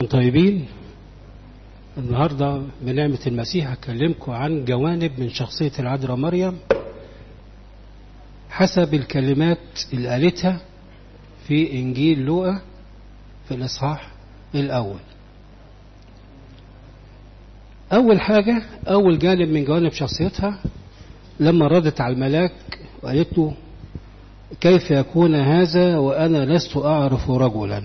طيبين النهاردة بنعمة المسيح هكلمكم عن جوانب من شخصية العذراء مريم حسب الكلمات اللي قالتها في إنجيل لوقا في الإصحاح الأول أول حاجة أول جانب من جوانب شخصيتها لما ردت على الملاك وقالت له كيف يكون هذا وأنا لست أعرف رجلا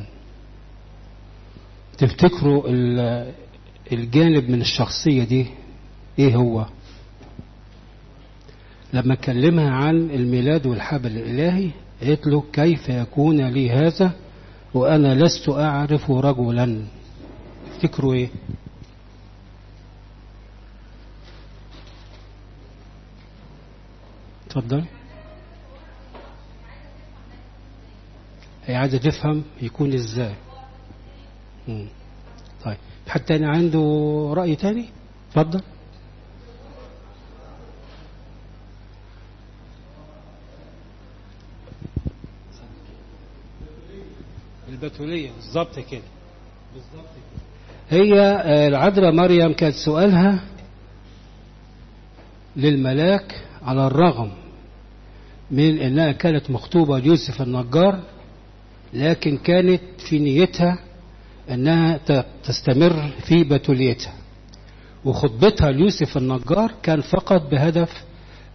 تفتكروا الجانب من الشخصية دي ايه هو لما كلمها عن الميلاد والحبل الإلهي قالت له كيف يكون لي هذا وأنا لست أعرف رجلا تفتكروا ايه اتفضل هي عايزة تفهم يكون ازاي مم. طيب حد تاني عنده رأي تاني اتفضل البتولية بالظبط كده بالظبط كده هي العذراء مريم كانت سؤالها للملاك على الرغم من انها كانت مخطوبة ليوسف النجار لكن كانت في نيتها انها تستمر في بتوليتها وخطبتها ليوسف النجار كان فقط بهدف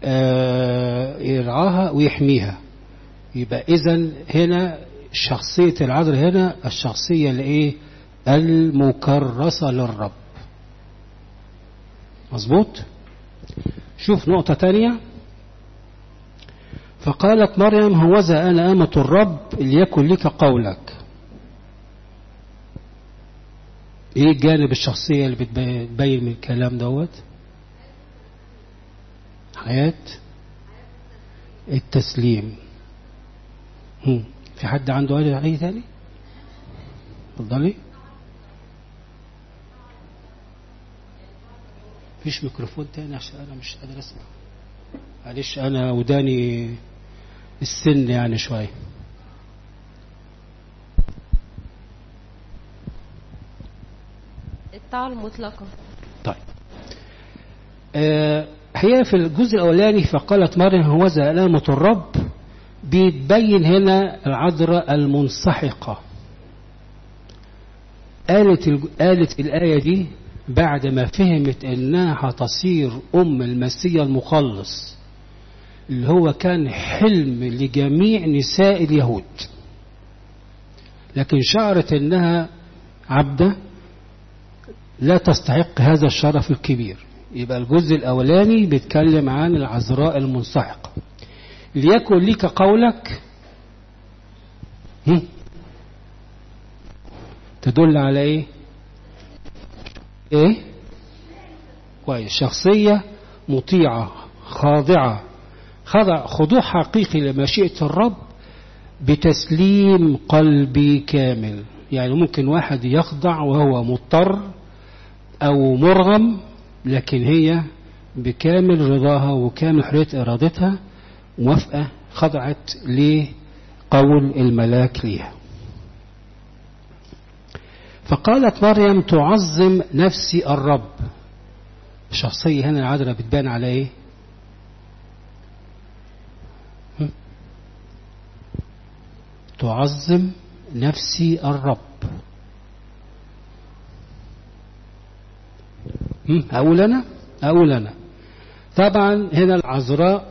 يرعاها ويحميها يبقى اذا هنا شخصية العذراء هنا الشخصية الايه المكرسة للرب مظبوط شوف نقطة تانية فقالت مريم هوذا أنا أمة الرب ليكن لك قولك ايه الجانب الشخصية اللي بتبين من الكلام دوت حياة التسليم هم. في حد عنده اي تاني اتفضلي مفيش ميكروفون تاني عشان انا مش قادر اسمع معلش انا وداني السن يعني شويه الطاعة المطلقة طيب آه هي في الجزء الأولاني فقالت مريم هوذا ألامة الرب بيتبين هنا العذراء المنسحقة قالت, قالت الآية دي بعد ما فهمت أنها هتصير أم المسيح المخلص اللي هو كان حلم لجميع نساء اليهود لكن شعرت أنها عبده لا تستحق هذا الشرف الكبير يبقى الجزء الأولاني بيتكلم عن العذراء المنسحقة ليكن لك قولك تدل على ايه ايه كويس شخصية مطيعة خاضعة خضع خضوع حقيقي لمشيئة الرب بتسليم قلبي كامل يعني ممكن واحد يخضع وهو مضطر أو مرغم لكن هي بكامل رضاها وكامل حرية إرادتها موافقة خضعت لقول الملاك ليها فقالت مريم تعظم نفسي الرب الشخصية هنا العذراء بتبان على ايه تعظم نفسي الرب أقول أنا أقول أنا طبعا هنا العذراء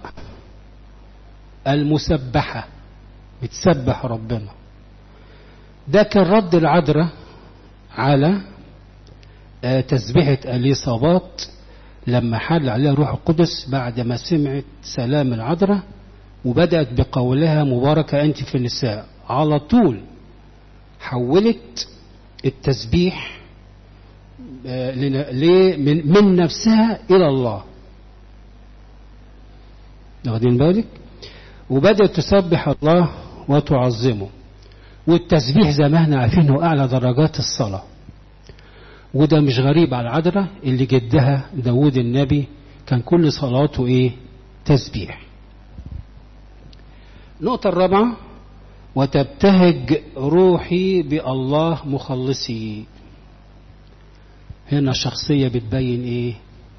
المسبحة بتسبح ربنا ده كان رد العذراء على تسبيحة اليصابات لما حل عليها روح القدس بعد ما سمعت سلام العذراء وبدأت بقولها مباركة أنت في النساء على طول حولت التسبيح من نفسها إلى الله واخدين بالك وبدأت تسبح الله وتعظمه والتسبيح زي ما احنا عارفين هو أعلى درجات الصلاة وده مش غريب على العذراء اللي جدها داود النبي كان كل صلاته ايه تسبيح النقطة الرابعة وتبتهج روحي بالله مخلصي هنا الشخصية بتبين ايه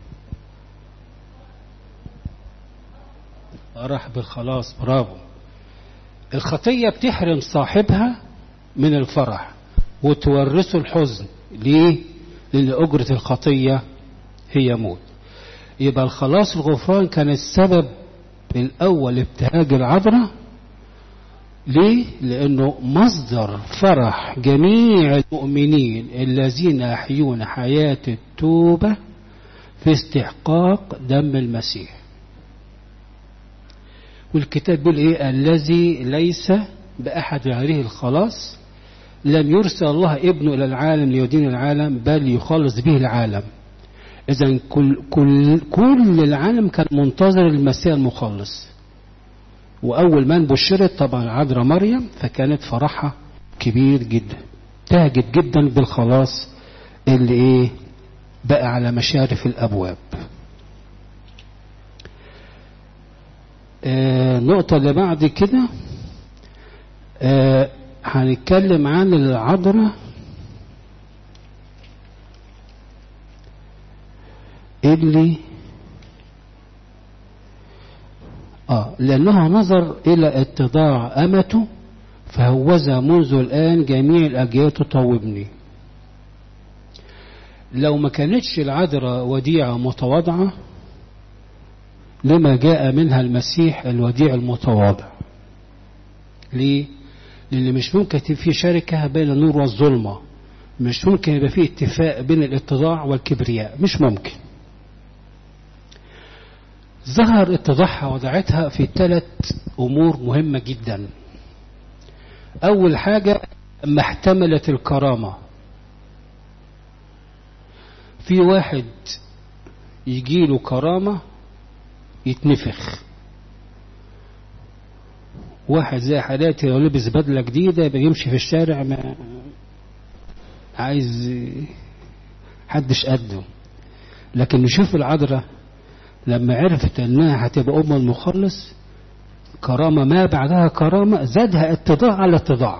فرح بالخلاص برافو الخطية بتحرم صاحبها من الفرح وتورثه الحزن ليه لأن أجرة الخطية هي موت يبقى الخلاص الغفران كان السبب الأول ابتهاج العذراء ليه؟ لأنه مصدر فرح جميع المؤمنين الذين يحيون حياة التوبة في استحقاق دم المسيح والكتاب بيقول ايه الذي ليس بأحد غيره الخلاص لم يرسل الله ابنه إلى العالم ليدين العالم بل يخلص به العالم إذا كل, كل, كل العالم كان منتظر المسيح المخلص وأول من بشرت طبعا عذراء مريم فكانت فرحها كبير جدا تهجت جدا بالخلاص اللي ايه بقى على مشارف الأبواب آه النقطة اللي بعد كده آه هنتكلم عن العذراء اللي آه لأنها نظر إلى اتضاع أمته فهوذا منذ الآن جميع الأجيال تطوبني لو ما كانتش العذراء وديعة متواضعة لما جاء منها المسيح الوديع المتواضع ليه؟ لأن مش ممكن في شركة بين النور والظلمة مش ممكن يبقى في اتفاق بين الاتضاع والكبرياء مش ممكن ظهر اتضاعها وضعتها في ثلاث أمور مهمة جدا أول حاجة ما احتملت الكرامة في واحد يجيله كرامة يتنفخ واحد زي حالاتي لو لبس بدلة جديدة يبقى يمشي في الشارع ما عايز حدش قده لكن نشوف العذراء لما عرفت انها هتبقى ام المخلص كرامة ما بعدها كرامة زادها اتضاع على اتضاع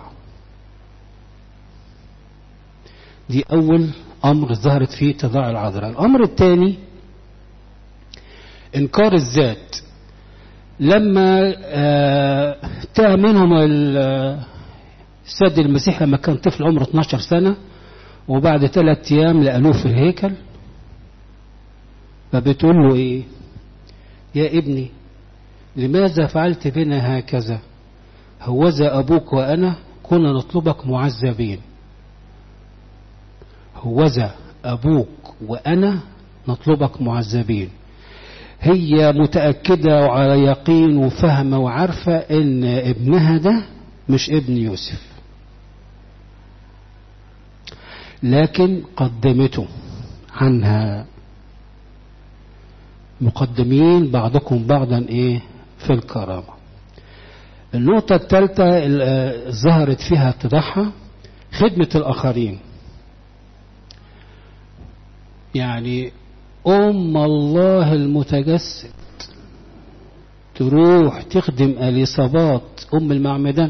دي اول امر ظهرت فيه اتضاع العذراء الامر الثاني انكار الذات لما آه تاه منهم السيد المسيح لما كان طفل عمره 12 سنة وبعد ثلاث ايام لقالوه في الهيكل فبتقول له ايه يا ابني لماذا فعلت بنا هكذا هوذا أبوك وأنا كنا نطلبك معذبين هوذا أبوك وأنا نطلبك معذبين هي متأكدة وعلى يقين وفهمة وعارفة إن ابنها ده مش ابن يوسف لكن قدمته عنها مقدمين بعضكم بعضا ايه في الكرامة النقطة الثالثة ظهرت فيها اتضاحها خدمة الآخرين يعني أم الله المتجسد تروح تخدم اليصابات أم المعمدان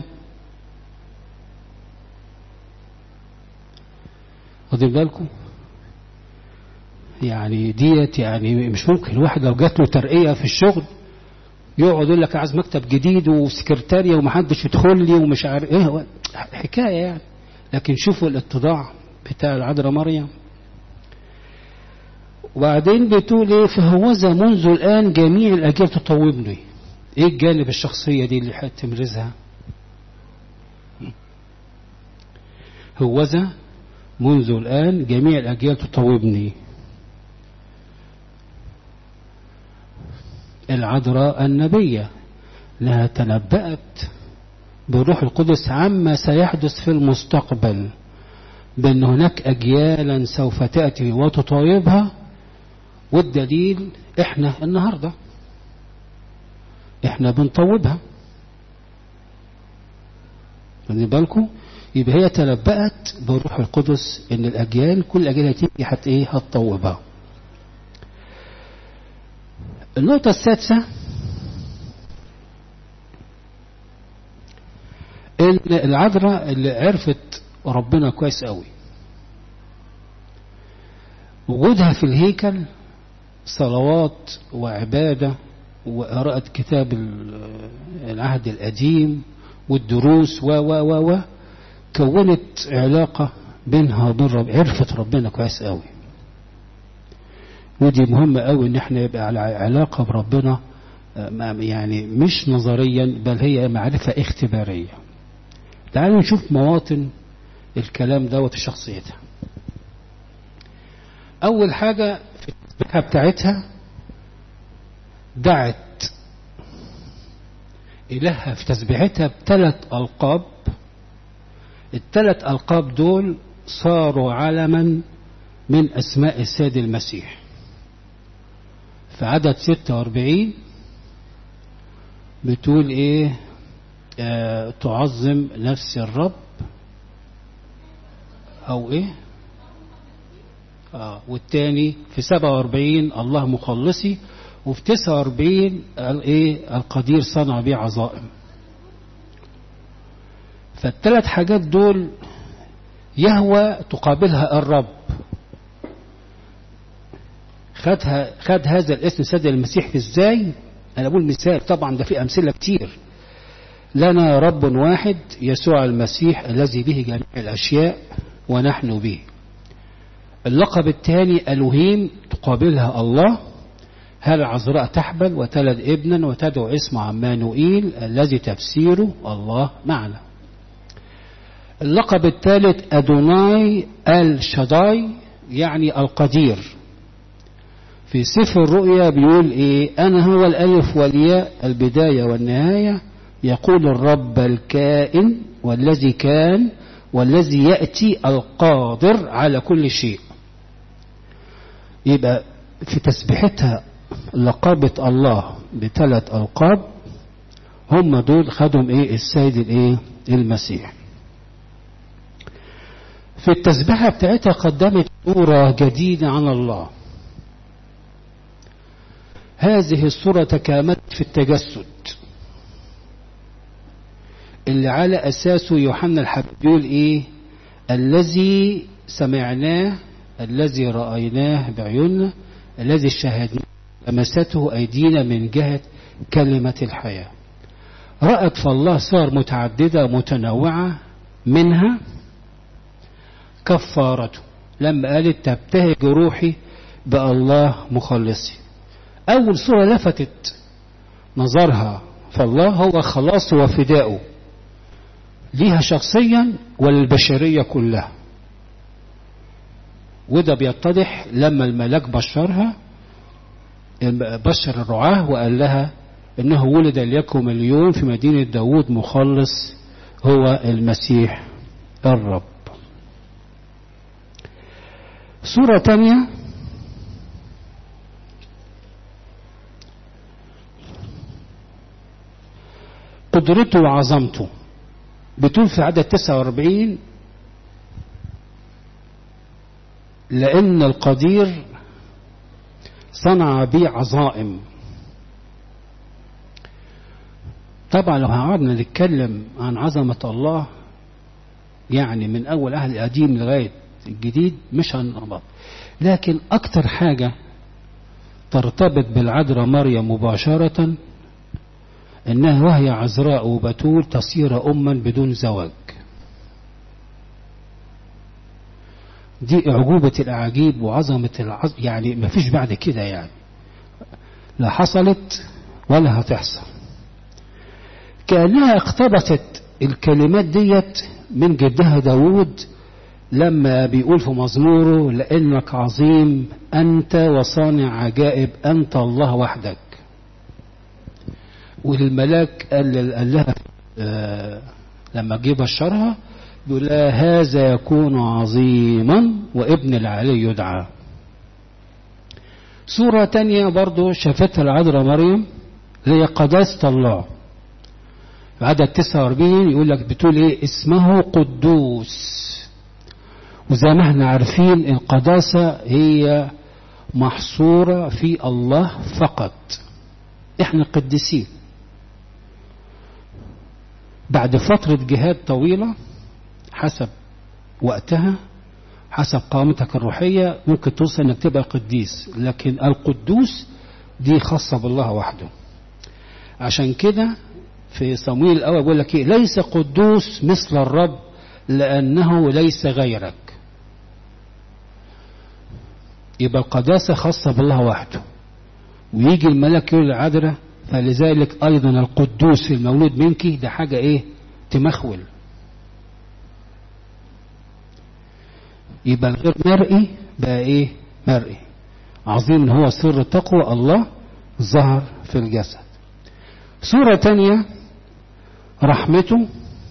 واخدين بالكم يعني ديت يعني مش ممكن الواحد لو جات له ترقية في الشغل يقعد يقول لك عايز مكتب جديد وسكرتارية ومحدش يدخل لي ومش عارف ايه حكاية يعني لكن شوفوا الاتضاع بتاع العذراء مريم وبعدين بتقول ايه فهوذا منذ الان جميع الاجيال تطوبني ايه الجانب الشخصية دي اللي هتمرزها هوذا منذ الآن جميع الأجيال تطوبني العذراء النبية لها تنبأت بروح القدس عما سيحدث في المستقبل بأن هناك أجيالا سوف تأتي وتطايبها والدليل إحنا النهاردة إحنا بنطوبها خدي بالكم يبقى هي تنبأت بروح القدس ان الاجيال كل الاجيال هتيجي هت ايه هتطوبها النقطة السادسة ان العذراء اللي عرفت ربنا كويس قوي وجودها في الهيكل صلوات وعبادة وقراءة كتاب العهد القديم والدروس و و و و كونت علاقة بينها وبين رب عرفت ربنا كويس قوي ودي مهمة قوي ان احنا يبقى على علاقة بربنا يعني مش نظريا بل هي معرفة اختبارية تعالوا نشوف مواطن الكلام دوت في شخصيتها اول حاجة في التسبيحة بتاعتها دعت إلهها في تسبيحتها بثلاث ألقاب الثلاث ألقاب دول صاروا علما من أسماء السيد المسيح في عدد 46 بتقول إيه آه تعظم نفس الرب أو إيه آه والتاني في 47 الله مخلصي وفي 49 ايه القدير صنع بيه عظائم فالثلاث حاجات دول يهوى تقابلها الرب خدها خد هذا الاسم سيد المسيح في ازاي انا بقول مثال طبعا ده في امثله كتير لنا رب واحد يسوع المسيح الذي به جميع الاشياء ونحن به اللقب الثاني الوهيم تقابلها الله هل عذراء تحبل وتلد ابنا وتدعو اسمه عمانوئيل الذي تفسيره الله معنا اللقب الثالث أدوناي الشداي يعني القدير في سفر الرؤيا بيقول ايه انا هو الالف والياء البداية والنهاية يقول الرب الكائن والذي كان والذي يأتي القادر على كل شيء يبقى في تسبيحتها لقبة الله بثلاث ألقاب هم دول خدهم ايه السيد الايه المسيح في التسبيحة بتاعتها قدمت صورة جديدة عن الله هذه الصورة تكاملت في التجسد اللي على أساسه يوحنا الحبيب يقول إيه الذي سمعناه الذي رأيناه بعيوننا الذي شاهدناه لمسته أيدينا من جهة كلمة الحياة رأت فالله صار متعددة متنوعة منها كفارته لما قالت تبتهج روحي بالله مخلصي أول صورة لفتت نظرها فالله هو خلاصه وفداؤه ليها شخصيا وللبشرية كلها وده بيتضح لما الملاك بشرها بشر الرعاة وقال لها انه ولد لكم اليوم في مدينة داود مخلص هو المسيح الرب صورة تانية قدرته وعظمته بتقول في عدد 49 لأن القدير صنع بي عظائم طبعا لو قعدنا نتكلم عن عظمة الله يعني من أول أهل القديم لغاية الجديد مش هنربط لكن أكتر حاجة ترتبط بالعذراء مريم مباشرة إنها وهي عذراء وبتول تصير أما بدون زواج دي أعجوبة الأعاجيب وعظمة العظ... يعني ما فيش بعد كده يعني لا حصلت ولا هتحصل كأنها اقتبست الكلمات ديت من جدها داود لما بيقول في مزموره لأنك عظيم أنت وصانع عجائب أنت الله وحدك والملاك قال, قال لها آه لما جه بشرها يقول لها هذا يكون عظيما وابن العلي يدعى سورة تانية برضو شافتها العذراء مريم اللي هي قداسة الله في عدد 49 يقول لك بتقول ايه اسمه قدوس وزي ما احنا عارفين القداسة هي محصورة في الله فقط احنا قديسين بعد فترة جهاد طويلة حسب وقتها حسب قامتك الروحية ممكن توصل انك تبقى قديس لكن القدوس دي خاصة بالله وحده عشان كده في صمويل الأول بيقول لك إيه ليس قدوس مثل الرب لأنه ليس غيرك يبقى القداسة خاصة بالله وحده ويجي الملك يقول العذراء فلذلك أيضا القدوس المولود منك ده حاجة إيه تمخول يبقى الغير مرئي بقى إيه مرئي عظيم ان هو سر التقوى الله ظهر في الجسد سورة تانية رحمته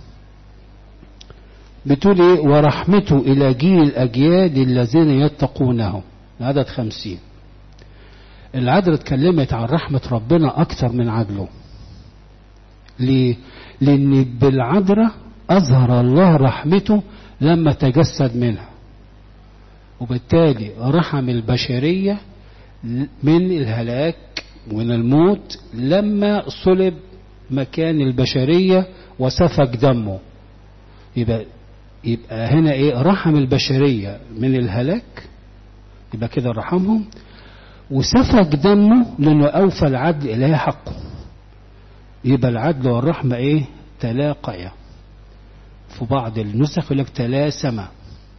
بتقول ايه ورحمته الى جيل الاجيال الذين يتقونه العدد خمسين العدل اتكلمت عن رحمة ربنا اكتر من عدله ليه لان بالعذراء اظهر الله رحمته لما تجسد منها وبالتالي رحم البشرية من الهلاك ومن الموت لما صلب مكان البشرية وسفك دمه يبقى يبقى هنا ايه رحم البشرية من الهلاك يبقى كده رحمهم وسفك دمه لانه اوفى العدل اليه حقه يبقى العدل والرحمة ايه تلاقيا في بعض النسخ يقول لك تلاسما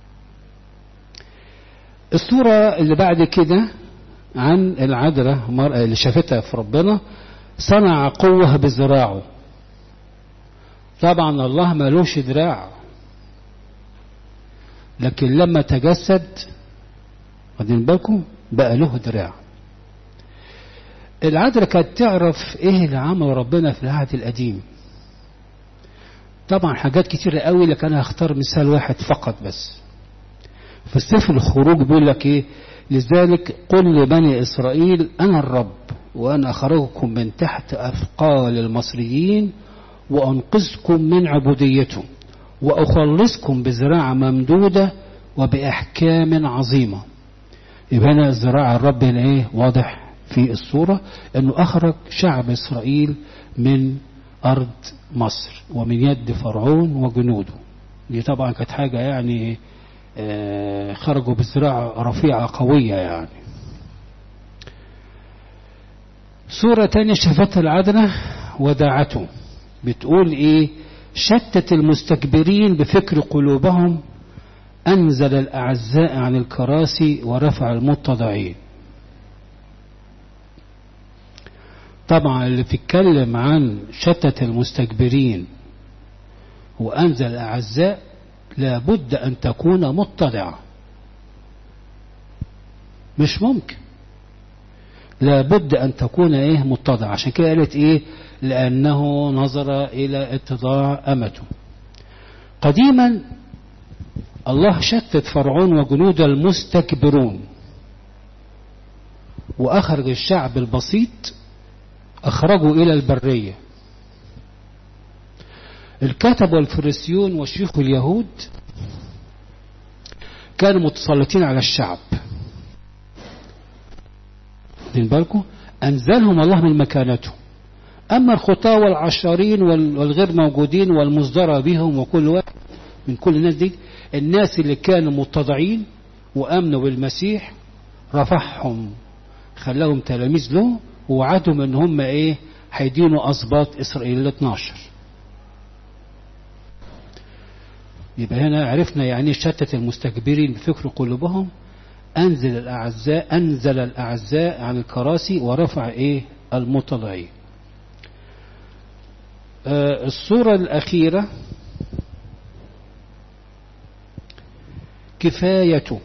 الصورة اللي بعد كده عن العذراء المرأة اللي شافتها في ربنا صنع قوة بذراعه طبعا الله ملوش دراع لكن لما تجسد واخدين بالكم بقى له دراع العذراء كانت تعرف ايه اللي عمله ربنا في العهد القديم طبعا حاجات كتيرة قوي لكن انا هختار مثال واحد فقط بس في سفر الخروج بيقول لك ايه لذلك قل لبني اسرائيل انا الرب وانا اخرجكم من تحت اثقال المصريين وانقذكم من عبوديتهم واخلصكم بذراع ممدوده وباحكام عظيمه يبقى هنا ذراع الرب هنا ايه واضح في الصوره انه اخرج شعب اسرائيل من ارض مصر ومن يد فرعون وجنوده دي طبعا كانت حاجه يعني خرجوا بذراع رفيعة قوية يعني سورة تانية شفتها العدنة وداعته بتقول ايه شتت المستكبرين بفكر قلوبهم أنزل الأعزاء عن الكراسي ورفع المتضعين طبعا اللي بتتكلم عن شتت المستكبرين وأنزل الأعزاء لابد أن تكون متضعة مش ممكن لابد أن تكون إيه متضعة عشان كده قالت إيه لأنه نظر إلى اتضاع أمته قديما الله شتت فرعون وجنود المستكبرون وأخرج الشعب البسيط أخرجوا إلى البرية الكتب والفريسيون وشيوخ اليهود كانوا متسلطين على الشعب واخدين بالكم أنزلهم الله من مكانته أما الخطاة والعشارين والغير موجودين والمصدرة بهم وكل واحد من كل الناس دي الناس اللي كانوا متضعين وأمنوا بالمسيح رفعهم خلاهم تلاميذ له ووعدهم ان هم ايه هيدينوا اسباط اسرائيل ال 12 يبقى هنا عرفنا يعني شتت المستكبرين بفكر قلوبهم انزل الاعزاء انزل الاعزاء عن الكراسي ورفع ايه المتضعين آه الصورة الأخيرة كفايته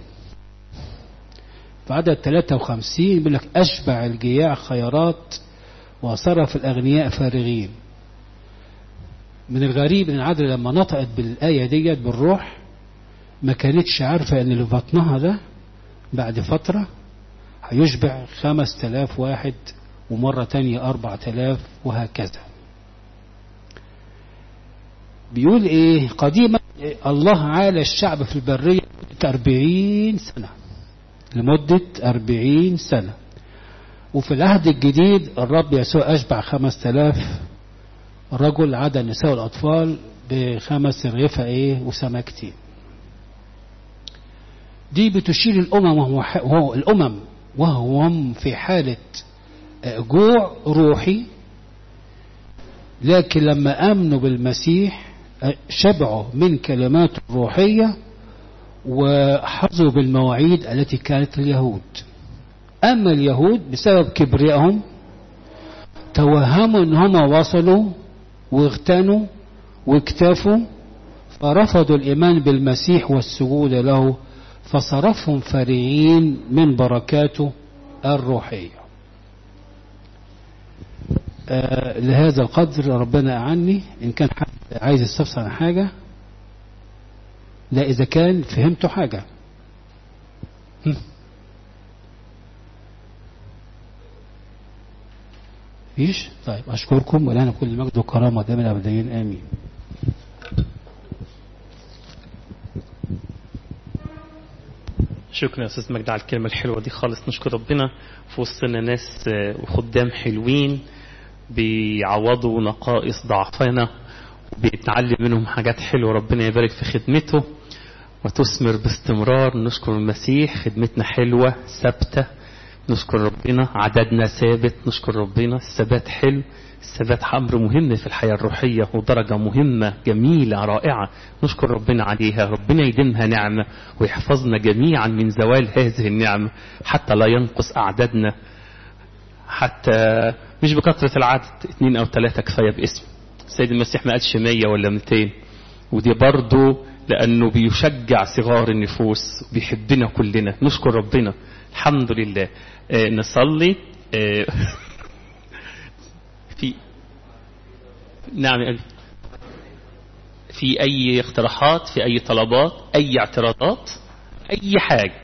في عدد 53 يقول لك أشبع الجياع خيرات وصرف الأغنياء فارغين من الغريب ان العذراء لما نطقت بالآية ديت بالروح ما كانتش عارفة ان اللي في بطنها ده بعد فترة هيشبع خمس تلاف واحد ومرة تانية أربع تلاف وهكذا بيقول ايه قديما الله عال الشعب في البرية أربعين سنة لمدة أربعين سنة وفي العهد الجديد الرب يسوع أشبع خمس تلاف رجل عدا النساء والأطفال بخمس رغيفة إيه وسمكتين دي بتشير الأمم وهو, وهو الأمم وهم في حالة جوع روحي لكن لما آمنوا بالمسيح شبعوا من كلماته الروحية وحظوا بالمواعيد التي كانت اليهود أما اليهود بسبب كبريائهم توهموا ان هم وصلوا واغتنوا واكتفوا فرفضوا الإيمان بالمسيح والسجود له فصرفهم فرعين من بركاته الروحية آه لهذا القدر ربنا أعني إن كان حد عايز يستفسر عن حاجة لا إذا كان فهمتوا حاجة فيش طيب أشكركم ولنا كل مجد وكرامة دائما أبديين آمين شكرا يا استاذ مجدي على الكلمه الحلوه دي خالص نشكر ربنا في وسطنا ناس وخدام حلوين بيعوضوا نقائص ضعفنا وبيتعلم منهم حاجات حلوه ربنا يبارك في خدمته وتثمر باستمرار نشكر المسيح خدمتنا حلوه ثابته نشكر ربنا عددنا ثابت نشكر ربنا الثبات حلو الثبات أمر مهم في الحياة الروحية ودرجة مهمة جميلة رائعة نشكر ربنا عليها ربنا يديمها نعمة ويحفظنا جميعا من زوال هذه النعمة حتى لا ينقص أعدادنا حتى مش بكثرة العدد اثنين أو ثلاثة كفاية باسم السيد المسيح ما قالش مية ولا 200 ودي برضه لأنه بيشجع صغار النفوس بيحبنا كلنا نشكر ربنا الحمد لله آه نصلي آه في نعم في أي اقتراحات في أي طلبات أي اعتراضات أي حاجة